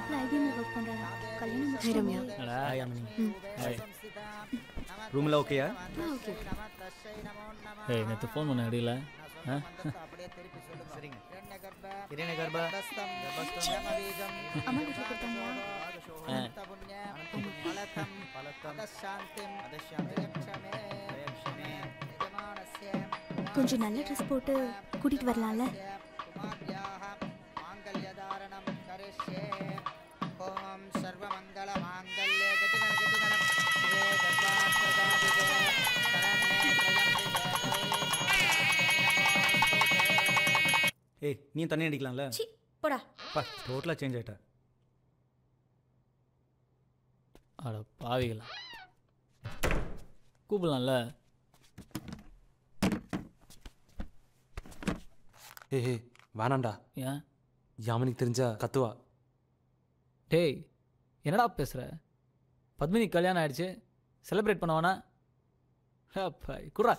மாப்பிள்ள ஐபிஎம்ல ஒர்க் பண்றாரா கல்யாணம் ஹாய் ரம்யா என்னடா யாமினி ம் ஏய் ரூமில் ஓகேயா ஆ ஓகே ஏய் நேற்று ஃபோன் பண்ண அடியில ஆ சரிங்க கிரீன கர்ப்பா அம்மா வீட்டுல கொடுத்தாங்களா ஆ கொஞ்சம் நல்ல ட்ரெஸ் போட்டு கூட்டிட்டு வரலாம்ல ஏய் நீ தண்ணி அடிக்கலாம்ல சி போடா பா டோட்டலாக சேஞ்ச் ஆயிட்டா அட பாவிகளா கூப்பிடலாம்ல ஏய் ஏய் வேணாண்டா ஏன் யாமினிக்கு தெரிஞ்சா கத்துவா டேய் என்னடா பேசுகிற பத்மினி கல்யாணம் ஆயிடுச்சு செலிப்ரேட் பண்ண வேணா அப்பா குர்ரா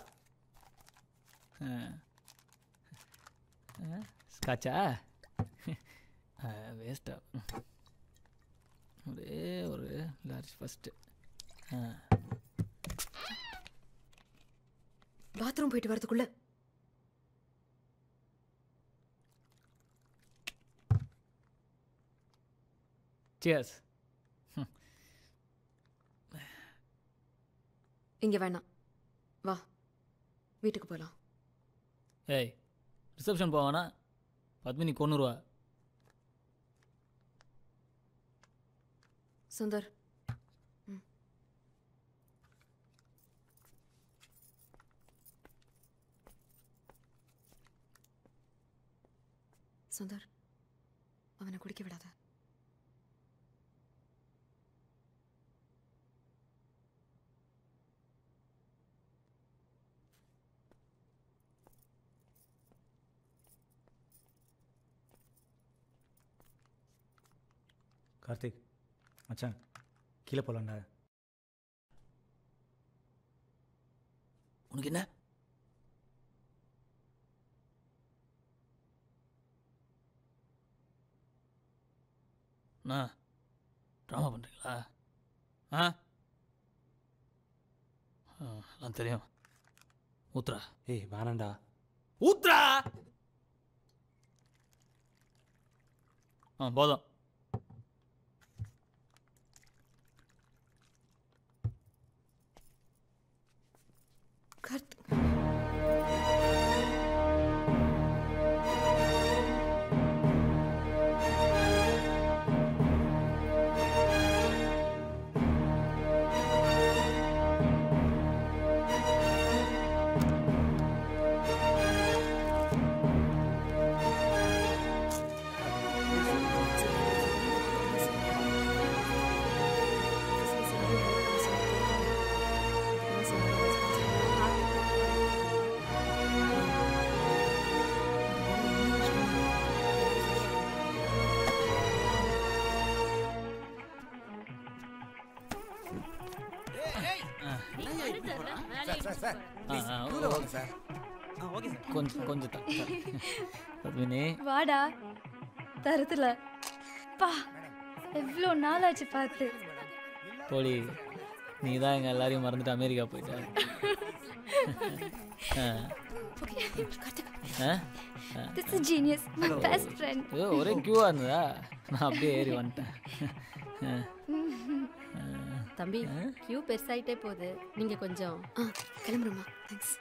ஸ்காட்சா வேஸ்டா ஒரே ஒரு லார்ஜ் ஃபஸ்ட்டு பாத்ரூம் போயிட்டு வரதுக்குள்ள சியர்ஸ் இங்க வேணாம் வா வீட்டுக்கு போலாம் ஏய் ரிசப்ஷன் போவானா பத்மினி கொன்னுருவா சுந்தர் ம். சுந்தர் அவனை குடிக்க விடாத கார்த்திக் மச்சான் கீழே போகலாண்டா உனக்கு என்ன அண்ணா ட்ராமா பண்ணுறீங்களா ஆ ஆ, எல்லாம் தெரியும் ஊத்ரா ஏய் வேணாண்டா ஊத்ரா ஆ போதும் கார்த் ஆ ஆ ஓகே கொஞ்சம் கொஞ்சம் த- த- பத்மினி வாடா தரத்துல பா எவ்வளோ நாள் ஆச்சு பார்த்து தோழி நீ தான் எங்கள் எல்லாரையும் மறந்துட்டு அமெரிக்கா போயிட்ட ஆ. ஆ? ஆ. This is genius my best friend ஐயோ ஒரே க்யூவாக இருந்ததா நான் அப்படியே ஏறி வந்துட்டேன் ஆ. தம்பி கியூ பெருசாயிட்டே போகுது நீங்க கொஞ்சம் ஆ கிளம்புறோமா தேங்க்ஸ்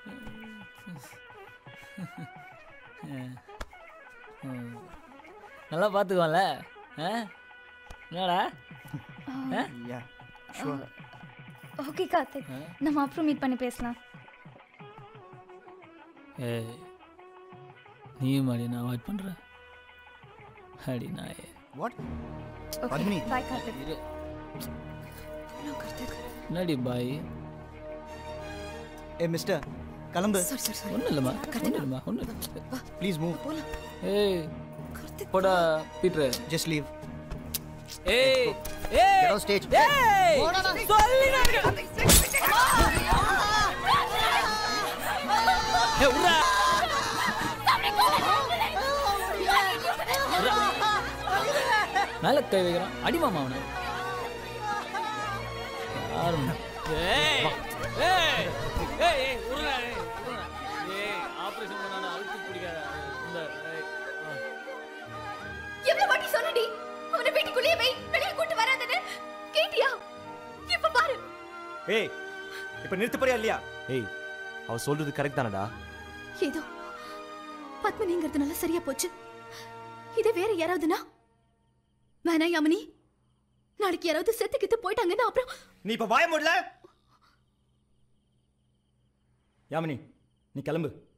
ம். நல்லா பார்த்துக்கோல ஆ என்னடா ஓகே கார்த்திக் நம்ம அப்புறம் மீட் பண்ணி பேசலாம் ஏய் நீயும் அடி நான் அவாய்ட் பண்ணுறேன் அடி நாயே வாட் ஓகே பாய் கார்த்திக் இரு ஹலோ கார்த்திக் என்னடி பாய் ஏ மிஸ்டர் கிளம்பு சாரி சாரி சாரி ஒன்றும் இல்லைம்மா ஒன்றும் இல்லைம்மா ஒன்றும் ப்ளீஸ் மூவ் போலாம் ஏய் கார்த்திக் போடா பீட்ரு ஜஸ்ட் லீவ் ஏய் ஏய் ஆன் ஸ்டேஜ் ஏய் சொல்லி ஏய் உர்ரா மேல கை வைக்கிறான் அடிமாமா அவனை யாரு ஏய் ஏய் ஏய் ஏய் உருளா ஏய் உருளா. ஏய் ஆபரேஷன் பண்ணானே அழுத்தி பிடிக்காத இந்த ஏய், ஆ. எவ்வளவு வாட்டி சொன்னடி அவனை வீட்டுக்குள்ளேயே வை வெளியே கூட்டு வராதன்னு கேட்டியா இப்ப பாரு ஏய் இப்போ நிறுத்த போறியா இல்லையா ஏய் அவ சொல்றது கரெக்ட் தானடா ஏதோ பத்மினிங்கிறதுனால சரியா போச்சு இதே வேற யாராவதுனா வேணா யாமினி நாளைக்கு யாராவது செத்து கித்து போயிட்டாங்கன்னா அப்புறம் நீ இப்போ வாய முடியல யாமினி நீ கிளம்பு